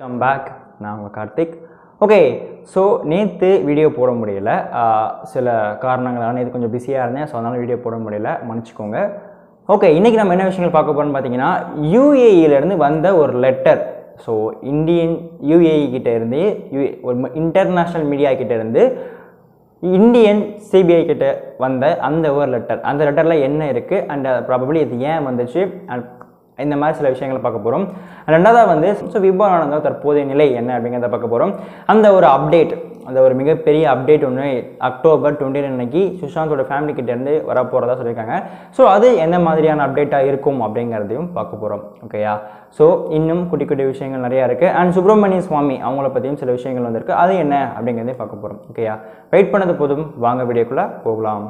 Come back நான் உங்கள் Karthik okay so நேற்று வீடியோ போட முடியல ஆஹ் சில காரணங்களால் நேற்று கொஞ்சம் பிஸியாக இருந்தேன் ஸோ அதனால் வீடியோ போட முடியல மன்னிச்சுக்கோங்க ஓகே இன்றைக்கி நம்ம என்ன விஷயங்கள் பார்க்க போகிறோம்னு பார்த்தீங்கன்னா யூஏஇலேருந்து வந்த ஒரு லெட்டர் ஸோ இந்தியன் யூஏஇ கிட்ட இருந்து யூ ஒரு இன்டர்நேஷ்னல் மீடியா கிட்ட இருந்து இந்தியன் சிபிஐ கிட்ட வந்த அந்த ஒரு லெட்டர் அந்த லெட்டரில் என்ன இருக்குது அண்ட் ப்ராபபிளி இது ஏன் வந்துச்சு and இந்த மாதிரி சில விஷயங்களை பார்க்க போகிறோம் ரெண்டாவதாக வந்து ஸோ விபவானந்த தற்போதைய நிலை என்ன அப்படிங்கிறத பார்க்க போகிறோம் அந்த ஒரு அப்டேட் அந்த ஒரு மிகப்பெரிய அப்டேட் ஒன்று அக்டோபர் டுவெண்ட்டி அன்னைக்கு சுஷாந்தோட ஃபேமிலி கிட்டேருந்து வரப்போகிறதா சொல்லியிருக்காங்க ஸோ அது என்ன மாதிரியான அப்டேட்டாக இருக்கும் அப்படிங்கிறதையும் பார்க்க போகிறோம் ஓகேயா ஸோ இன்னும் குட்டி குட்டி விஷயங்கள் நிறையா இருக்குது அண்ட் சுப்பிரமணிய சுவாமி அவங்கள பற்றியும் சில விஷயங்கள் வந்திருக்கு அது என்ன அப்படிங்கிறதையும் பார்க்க போகிறோம் ஓகேயா வெயிட் பண்ணது போதும் வாங்க வீடியோக்குள்ளே போகலாம்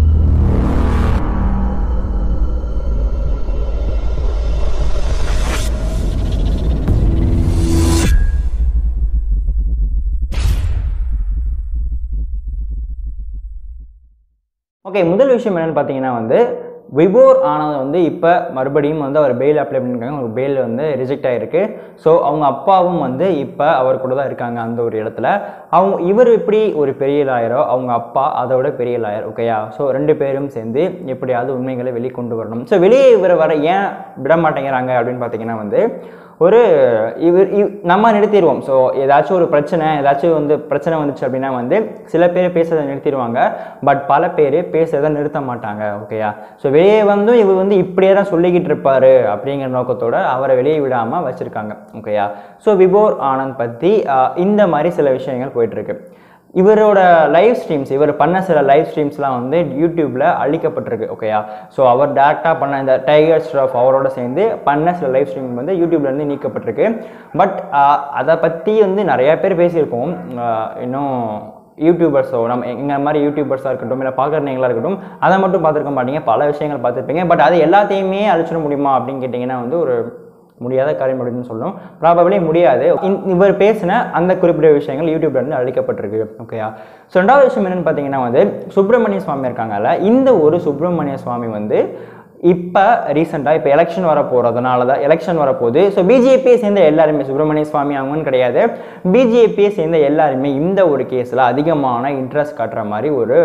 ஓகே முதல் விஷயம் என்னென்னு பார்த்தீங்கன்னா வந்து விபோர் ஆனந்த் வந்து இப்போ மறுபடியும் வந்து அவர் பெயில் அப்ளை பண்ணியிருக்காங்க ஒரு பெயில் வந்து ரிஜெக்ட் ஆகிருக்கு ஸோ அவங்க அப்பாவும் வந்து இப்போ அவர் கூட தான் இருக்காங்க அந்த ஒரு இடத்துல அவங்க இவர் எப்படி ஒரு பெரிய லாயரோ அவங்க அப்பா அதோட பெரிய லாயர் ஓகேயா ஸோ ரெண்டு பேரும் சேர்ந்து எப்படியாவது உண்மைகளை வெளிக்கொண்டு வரணும் ஸோ வெளியே இவர் வர ஏன் விட மாட்டேங்கிறாங்க அப்படின்னு பார்த்தீங்கன்னா வந்து ஒரு இவர் இவ்- நம்ம நிறுத்திடுவோம் ஸோ ஏதாச்சும் ஒரு பிரச்சனை ஏதாச்சும் வந்து பிரச்சனை வந்துச்சு அப்படின்னா வந்து சில பேர் பேசுறதை நிறுத்திடுவாங்க பட் பல பேர் பேசுறதை நிறுத்த மாட்டாங்க ஓகேயா ஸோ வெளியே வந்தும் இவர் வந்து இப்படியே தான் சொல்லிக்கிட்டு இருப்பாரு அப்படிங்கிற நோக்கத்தோட அவரை வெளியே விடாமல் வச்சுருக்காங்க ஓகேயா ஸோ விபோர் ஆனந்த் பற்றி இந்த மாதிரி சில விஷயங்கள் போயிட்டுருக்கு இவரோட லைவ் ஸ்ட்ரீம்ஸ் இவர் பண்ண சில லைவ் ஸ்ட்ரீம்ஸ்லாம் வந்து யூடியூப்பில் அழிக்கப்பட்டிருக்கு ஓகேயா ஸோ அவர் டேரெக்டாக பண்ண இந்த டைகர் ஸ்ட்ரஃப் அவரோட சேர்ந்து பண்ண சில லைவ் ஸ்ட்ரீம் வந்து யூடியூப்லேருந்து நீக்கப்பட்டிருக்கு பட் அதை பற்றி வந்து நிறைய பேர் பேசியிருக்கோம் ஆஹ் இன்னும் யூடியூபர்ஸோ நம்ம எங்கள் மாதிரி யூடியூபர்ஸாக இருக்கட்டும் இல்லை பார்க்குறவங்களா இருக்கட்டும் அதை மட்டும் பார்த்துருக்க மாட்டீங்க பல விஷயங்கள் பார்த்துருப்பீங்க பட் அது எல்லாத்தையுமே அழிச்சிட முடியுமா அப்படின்னு கேட்டிங்கன்னா வந்து ஒரு முடியாத காரியம் அப்படின்னு சொல்லணும் ப்ராபபிளி முடியாது இந்- இவர் பேசின அந்த குறிப்பிட்ட விஷயங்கள் யூடியூப்ல இருந்து அழிக்கப்பட்டிருக்கு ஓகேயா ஸோ ரெண்டாவது விஷயம் என்னன்னு பார்த்தீங்கன்னா வந்து சுப்பிரமணிய சுவாமி இருக்காங்கல்ல இந்த ஒரு சுப்பிரமணிய சுவாமி வந்து இப்போ ரீசெண்டாக இப்போ எலெக்ஷன் வர போகிறதுனால தான் எலெக்ஷன் வரப்போகுது ஸோ பிஜேபியை சேர்ந்த எல்லாருமே சுப்பிரமணிய சுவாமி அவங்கன்னு கிடையாது பிஜேபியை சேர்ந்த எல்லாருமே இந்த ஒரு கேஸில் அதிகமான இன்ட்ரெஸ்ட் காட்டுற மாதிரி ஒரு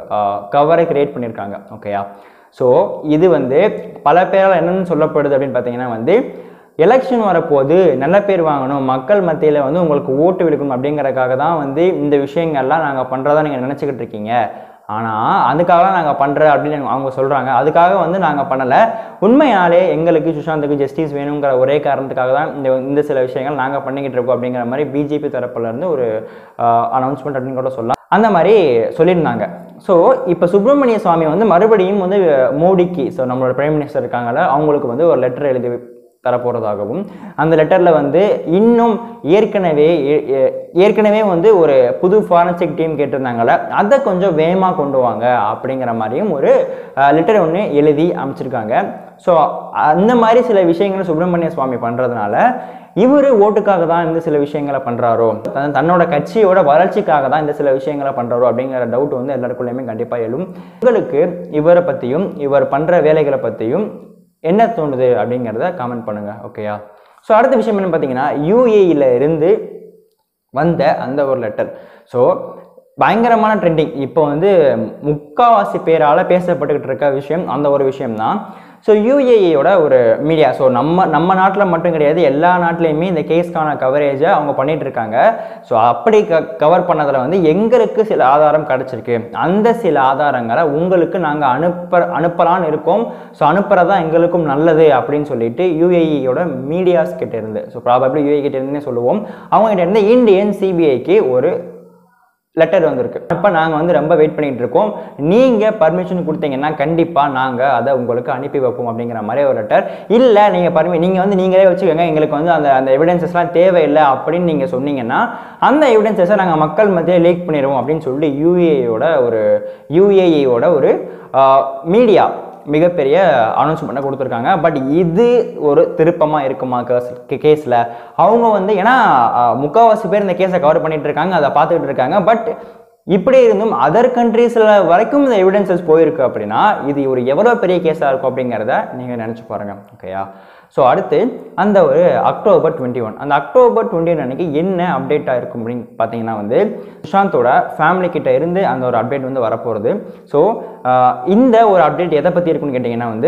கவரை கிரியேட் பண்ணியிருக்காங்க ஓகேயா ஸோ இது வந்து பல பேரால் என்னென்னு சொல்லப்படுது அப்படின்னு பார்த்தீங்கன்னா வந்து எலெக்ஷன் வரப்போது நல்ல பேர் வாங்கணும் மக்கள் மத்தியில் வந்து உங்களுக்கு ஓட்டு விழுக்கணும் அப்படிங்கறதுக்காக தான் வந்து இந்த விஷயங்கள்லாம் நாங்கள் பண்ணுறதா நீங்கள் நினச்சிக்கிட்டு இருக்கீங்க ஆனால் அதுக்காகலாம் நாங்கள் பண்ணுற அப்படின்னு அவங்க சொல்கிறாங்க அதுக்காக வந்து நாங்கள் பண்ணலை உண்மையாலே எங்களுக்கு சுஷாந்துக்கு ஜஸ்டிஸ் வேணுங்கிற ஒரே காரணத்துக்காக தான் இந்த இந்த சில விஷயங்கள் நாங்கள் பண்ணிக்கிட்டு இருக்கோம் அப்படிங்கிற மாதிரி பிஜேபி தரப்புல இருந்து ஒரு அனௌன்ஸ்மெண்ட் அப்படின்னு கூட சொல்லலாம் அந்த மாதிரி சொல்லியிருந்தாங்க ஸோ இப்போ சுப்பிரமணிய சுவாமி வந்து மறுபடியும் வந்து மோடிக்கு ஸோ நம்மளோட பிரைம் மினிஸ்டர் இருக்காங்கல்ல அவங்களுக்கு வந்து ஒரு லெட்டர் எழுதி தரப்போகிறதாகவும் அந்த லெட்டரில் வந்து இன்னும் ஏற்கனவே ஏ- ஏ- ஏற்கனவே வந்து ஒரு புது ஃபாரன்சிக் டீம் கேட்டிருந்தாங்கல்ல அதை கொஞ்சம் வேகமாக கொண்டு வாங்க அப்படிங்கிற மாதிரியும் ஒரு லெட்டர் ஒன்று எழுதி அமைச்சிருக்காங்க ஸோ அந்த மாதிரி சில விஷயங்களை சுப்பிரமணிய சுவாமி பண்ணுறதுனால இவர் ஓட்டுக்காக தான் இந்த சில விஷயங்களை பண்ணுறாரோ தன்னோட கட்சியோட வளர்ச்சிக்காக தான் இந்த சில விஷயங்களை பண்ணுறாரோ அப்படிங்கிற டவுட் வந்து எல்லாருக்குள்ளேயுமே கண்டிப்பாக எழும் உங்களுக்கு இவரை பற்றியும் இவர் பண்ணுற வேலைகளை பற்றியும் என்ன தோணுது அப்படிங்கிறத காமெண்ட் பண்ணுங்க ஓகேயா ஸோ அடுத்த விஷயம் என்ன பார்த்தீங்கன்னா யூஏஇல இருந்து வந்த அந்த ஒரு லெட்டர் ஸோ பயங்கரமான ட்ரெண்டிங் இப்போ வந்து முக்காவாசி பேரால் பேசப்பட்டுக்கிட்டு இருக்க விஷயம் அந்த ஒரு விஷயம் தான் ஸோ யூஏஇயோட ஒரு மீடியா ஸோ நம்ம நம்ம நாட்டில் மட்டும் கிடையாது எல்லா நாட்டிலையுமே இந்த கேஸ்க்கான கவரேஜை அவங்க பண்ணிட்டு இருக்காங்க ஸோ அப்படி க கவர் பண்ணதில் வந்து எங்களுக்கு சில ஆதாரம் கிடச்சிருக்கு அந்த சில ஆதாரங்களை உங்களுக்கு நாங்கள் அனுப்ப அனுப்பலான்னு இருக்கோம் ஸோ அனுப்புறது தான் எங்களுக்கும் நல்லது அப்படின்னு சொல்லிட்டு யூஏஇயோட மீடியாஸ் கிட்ட இருந்து ஸோ ப்ராபப்ளி யூஏ கிட்ட இருந்தே சொல்லுவோம் அவங்க கிட்ட இருந்து இந்தியன் சிபிஐக்கு ஒரு லெட்டர் வந்திருக்கு அப்போ நாங்கள் வந்து ரொம்ப வெயிட் பண்ணிட்டு இருக்கோம் நீங்கள் பர்மிஷன் கொடுத்தீங்கன்னா கண்டிப்பாக நாங்கள் அதை உங்களுக்கு அனுப்பி வைப்போம் அப்படிங்கிற மாதிரி ஒரு லெட்டர் இல்லை நீங்கள் பர்மி நீங்கள் வந்து நீங்களே வச்சுக்கோங்க எங்களுக்கு வந்து அந்த அந்த எவிடன்சஸ்லாம் தேவையில்லை அப்படின்னு நீங்கள் சொன்னீங்கன்னா அந்த எவிடன்சஸை நாங்கள் மக்கள் மத்தியில் லீக் பண்ணிடுவோம் அப்படின்னு சொல்லி யூஏயோட ஒரு யூஏஇயோட ஒரு மீடியா மிகப்பெரிய அனௌன்ஸ்மெண்ட்டை கொடுத்துருக்காங்க பட் இது ஒரு திருப்பமாக இருக்குமா கேஸில் அவங்க வந்து ஏன்னா அஹ், முக்காவாசி பேர் இந்த கேஸை கவர் பண்ணிட்டு இருக்காங்க அதை பார்த்துக்கிட்டு இருக்காங்க பட் இப்படி இருந்தும் அதர் கண்ட்ரீஸில் வரைக்கும் இந்த எவிடன்சஸ் போயிருக்கு அப்படின்னா இது ஒரு எவ்வளோ பெரிய கேஸாக இருக்கும் அப்படிங்கிறத நீங்கள் நினச்சி பாருங்க ஓகேயா ஸோ அடுத்து அந்த ஒரு அக்டோபர் டுவெண்ட்டி ஒன் அந்த அக்டோபர் டுவெண்ட்டி ஒன் அன்னைக்கு என்ன அப்டேட் ஆயிருக்கும் அப்படின்னு பார்த்தீங்கன்னா வந்து சுஷாந்தோட ஃபேமிலி கிட்ட இருந்து அந்த ஒரு அப்டேட் வந்து வரப்போகிறது ஸோ இந்த ஒரு அப்டேட் எதை பற்றி இருக்குன்னு கேட்டிங்கன்னா வந்து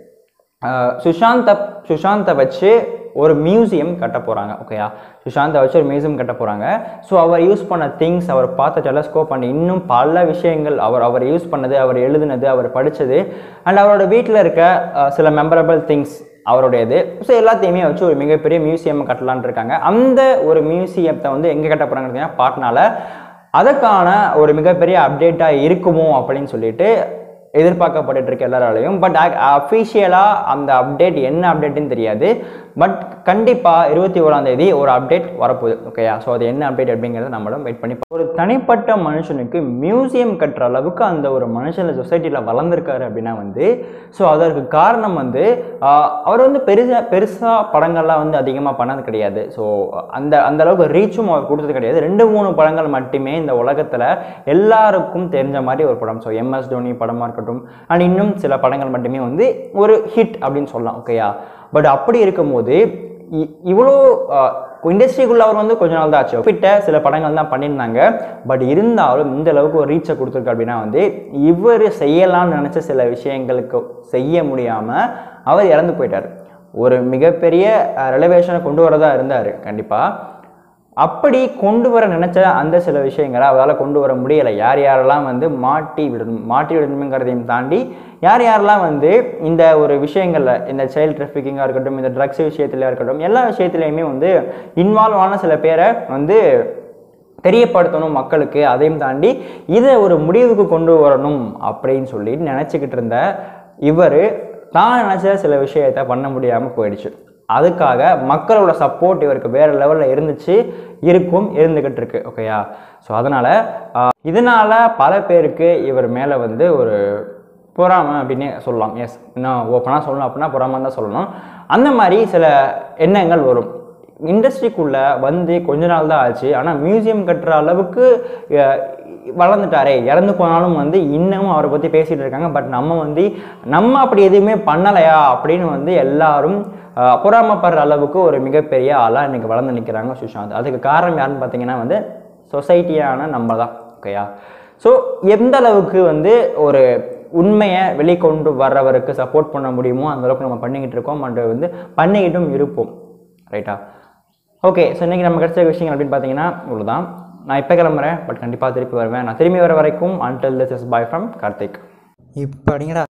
ஆஹ் சுஷாந்த சுஷாந்தை வச்சு ஒரு மியூசியம் கட்ட போகிறாங்க ஓகேயா சுஷாந்தை வச்சு ஒரு மியூசியம் கட்ட போகிறாங்க ஸோ அவர் யூஸ் பண்ண திங்ஸ் அவர் பார்த்த டெலஸ்கோப் அண்ட் இன்னும் பல விஷயங்கள் அவர் அவர் யூஸ் பண்ணது அவர் எழுதுனது அவர் படித்தது அண்ட் அவரோட வீட்டில் இருக்க ஆஹ் சில மெமரபிள் திங்ஸ் அவருடையது ஸோ எல்லாத்தையுமே வச்சு ஒரு மிகப்பெரிய மியூசியம் கட்டலான்னு இருக்காங்க அந்த ஒரு மியூசியத்தை வந்து எங்கே கட்ட போகிறாங்க பார்த்தீங்கன்னா பாட்னால அதற்கான ஒரு மிகப்பெரிய அப்டேட்டாக இருக்குமோ அப்படின்னு சொல்லிட்டு எதிர்பார்க்கப்பட்டு இருக்கு எல்லாராலையும் பட் அஃபிஷியலாக அந்த அப்டேட் என்ன அப்டேட்னு தெரியாது பட் கண்டிப்பாக இருபத்தி ஓராம் தேதி ஒரு அப்டேட் வரப்போகுது ஓகேயா ஸோ அது என்ன அப்டேட் அப்படிங்கிறத நம்மளும் வெயிட் பண்ணி பார்ப்போம். ஒரு தனிப்பட்ட மனுஷனுக்கு மியூசியம் கட்டுற அளவுக்கு அந்த ஒரு மனுஷன் சொசைட்டியில் வளர்ந்துருக்காரு அப்படின்னா வந்து ஸோ அதற்கு காரணம் வந்து ஆஹ், அவர் வந்து பெருசாக பெருசாக படங்கள்லாம் வந்து அதிகமாக பண்ணது கிடையாது ஸோ அந்த அந்த அளவுக்கு ரீச்சும் அவர் கொடுத்தது கிடையாது ரெண்டு மூணு படங்கள் மட்டுமே இந்த உலகத்தில் எல்லாருக்கும் தெரிஞ்ச மாதிரி ஒரு படம் ஸோ எம்எஸ் தோனி படமாக இருக்கட்டும் அண்ட் இன்னும் சில படங்கள் மட்டுமே வந்து ஒரு ஹிட் அப்படின்னு சொல்லலாம் ஓகேயா பட் அப்படி இருக்கும்போது இ- இவ்வளோ இண்டஸ்ட்ரிக்குள்ள அவர் வந்து கொஞ்ச நாள் தான் ஆச்சு கிட்ட சில படங்கள் தான் பண்ணியிருந்தாங்க பட் இருந்தாலும் இந்த அளவுக்கு ஒரு ரீச்சை கொடுத்துருக்கு அப்படின்னா வந்து இவர் செய்யலாம்னு நினச்ச சில விஷயங்களுக்கு செய்ய முடியாமல் அவர் இறந்து போயிட்டார் ஒரு மிகப்பெரிய ரெலவேஷனை கொண்டு வரதா இருந்தார் கண்டிப்பாக அப்படி கொண்டு வர நினைச்ச அந்த சில விஷயங்களை அவரால் கொண்டு வர முடியலை யார் யாரெல்லாம் வந்து மாட்டி விடணும் மாட்டி விடணுங்கிறதையும் தாண்டி யார் யாரெல்லாம் வந்து இந்த ஒரு விஷயங்களில் இந்த சைல்ட் ட்ராஃபிக்கிங்காக இருக்கட்டும் இந்த ட்ரக்ஸ் விஷயத்துலையா இருக்கட்டும் எல்லா விஷயத்துலையுமே வந்து இன்வால்வ் ஆன சில பேரை வந்து தெரியப்படுத்தணும் மக்களுக்கு அதையும் தாண்டி இதை ஒரு முடிவுக்கு கொண்டு வரணும் அப்படின்னு சொல்லி நினச்சிக்கிட்டு இருந்த இவர் தான் நினச்ச சில விஷயத்தை பண்ண முடியாமல் போயிடுச்சு அதுக்காக மக்களோட சப்போர்ட் இவருக்கு வேற லெவலில் இருந்துச்சு இருக்கும் இருந்துக்கிட்டு இருக்கு ஓகேயா ஸோ அதனால் இதனால பல பேருக்கு இவர் மேலே வந்து ஒரு பொறாமை அப்படின்னே சொல்லலாம் எஸ் இன்னும் ஓப்பனாக சொல்லணும் அப்படின்னா பொறாமை தான் சொல்லணும் அந்த மாதிரி சில எண்ணங்கள் வரும் இண்டஸ்ட்ரிக்குள்ளே வந்து கொஞ்ச நாள் தான் ஆச்சு ஆனால் மியூசியம் கட்டுற அளவுக்கு அஹ், வளர்ந்துட்டாரே இறந்து போனாலும் வந்து இன்னமும் அவரை பற்றி பேசிகிட்டு இருக்காங்க பட் நம்ம வந்து நம்ம அப்படி எதுவுமே பண்ணலையா அப்படின்னு வந்து எல்லாரும் அஹ், பொறாமைப்படுற அளவுக்கு ஒரு மிகப்பெரிய ஆளாக இன்னைக்கு வளர்ந்து நிற்கிறாங்க சுஷாந்த் அதுக்கு காரணம் யாருன்னு பார்த்தீங்கன்னா வந்து சொசைட்டியான நம்ம தான் ஓகேயா ஸோ எந்த அளவுக்கு வந்து ஒரு உண்மையை வெளிக்கொண்டு வர்றவருக்கு சப்போர்ட் பண்ண முடியுமோ அந்த அளவுக்கு நம்ம பண்ணிக்கிட்டு இருக்கோம் அண்ட் வந்து பண்ணிக்கிட்டும் இருப்போம் ரைட்டா ஓகே ஸோ இன்றைக்கி நம்ம கிடைச்ச விஷயங்கள் அப்படின்னு பார்த்தீங்கன்னா இவ்வளோதான் நான் இப்போ கிளம்புறேன் பட் கண்டிப்பாக திருப்பி வருவேன் நான் திரும்பி வர வரைக்கும் until this is bye from Karthik இப்போ அடிங்கடா